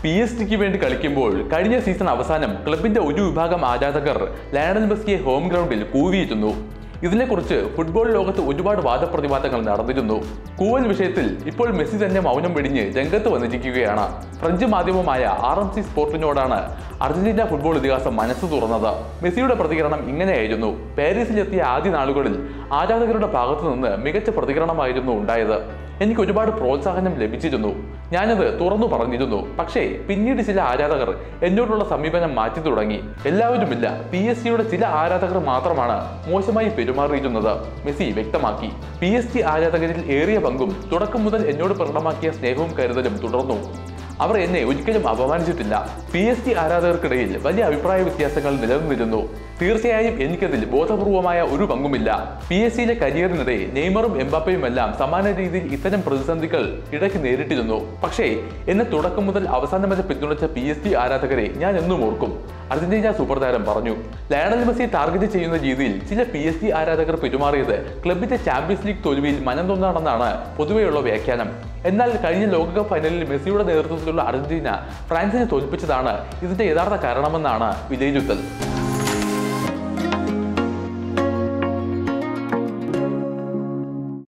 P S tick വേണ്ടി കളിക്കുമ്പോൾ കഴിഞ്ഞ സീസൺ അവസാനം ക്ലബിന്റെ ഒരു വിഭാഗം ആരാധകർ ലയണൽ മെസ്സിയെ ഹോം ഗ്രൗണ്ടിൽ കൂവിയിരുന്നു ഇതിനെക്കുറിച്ച് ഫുട്ബോൾ ലോകത്ത് ഒരുപാട് വാദപ്രതിവാദങ്ങൾ നടന്നിരുന്നു കൂവൽ വിഷയത്തിൽ ഇപ്പോൾ മെസ്സി തന്നെ മൗനം വെടിഞ്ഞ് രംഗത്ത് വന്നിരിക്കുകയാണ് ഫ്രഞ്ച് മാധ്യമമായ ആർ എം സി സ്പോർട്ടിനോടാണ് അർജന്റീന ഫുട്ബോൾ ഇതിഹാസം മനസ്സ് തുറന്നത് മെസ്സിയുടെ പ്രതികരണം ഇങ്ങനെയായിരുന്നു പാരീസിലെത്തിയ ആദ്യ നാളുകളിൽ ആരാധകരുടെ ഭാഗത്തു നിന്ന് മികച്ച പ്രതികരണമായിരുന്നു ഉണ്ടായത് എനിക്ക് ഒരുപാട് പ്രോത്സാഹനം ലഭിച്ചിരുന്നു ഞാനത് തുറന്നു പറഞ്ഞിരുന്നു പക്ഷേ പിന്നീട് ചില ആരാധകർ എന്നോടുള്ള സമീപനം മാറ്റി തുടങ്ങി എല്ലാവരുമില്ല പി എസ് സിയുടെ ചില ആരാധകർ മാത്രമാണ് മോശമായി പെരുമാറിയിരുന്നത് മെസ്സി വ്യക്തമാക്കി പി എസ് സി ആരാധകരിൽ ഏറിയ പങ്കും തുടക്കം മുതൽ എന്നോട് പ്രകടമാക്കിയ സ്നേഹവും കരുതലും തുടർന്നു അവർ എന്നെ ഒരിക്കലും അപമാനിച്ചിട്ടില്ല പി എസ് സി ആരാധകർക്കിടയിൽ വലിയ അഭിപ്രായ വ്യത്യാസങ്ങൾ നിലനിന്നിരുന്നു തീർച്ചയായും എനിക്കതിൽ ബോധപൂർവമായ ഒരു പങ്കുമില്ല പി എസ് സിയിലെ കരിയറിനിടെ നെയ്മറും എംബാപ്പയും എല്ലാം സമാന രീതിയിൽ ഇത്തരം പ്രതിസന്ധികൾ ഇടയ്ക്ക് നേരിട്ടിരുന്നു പക്ഷേ എന്നെ തുടക്കം മുതൽ അവസാനം വരെ പിന്തുണച്ച പി എസ് സി ആരാധകരെ ഞാൻ എന്നും ഓർക്കും അർജന്റീന സൂപ്പർ താരം പറഞ്ഞു ലയണൽ മെസ്സിയെ ടാർഗറ്റ് ചെയ്യുന്ന രീതിയിൽ ചില പി എസ് സി ആരാധകർ പെരുമാറിയത് ക്ലബിന്റെ ചാമ്പ്യൻസ് ലീഗ് തോൽവിയിൽ മനം തൊന്നാണെന്നാണ് പൊതുവെയുള്ള വ്യാഖ്യാനം എന്നാൽ കഴിഞ്ഞ ലോകകപ്പ് ഫൈനലിൽ മെസ്സിയുടെ നേതൃത്വത്തിലുള്ള അർജന്റീന ഫ്രാൻസിനെ തോൽപ്പിച്ചതാണ് ഇതിന്റെ യഥാർത്ഥ കാരണമെന്നാണ് വിലയിരുത്തൽ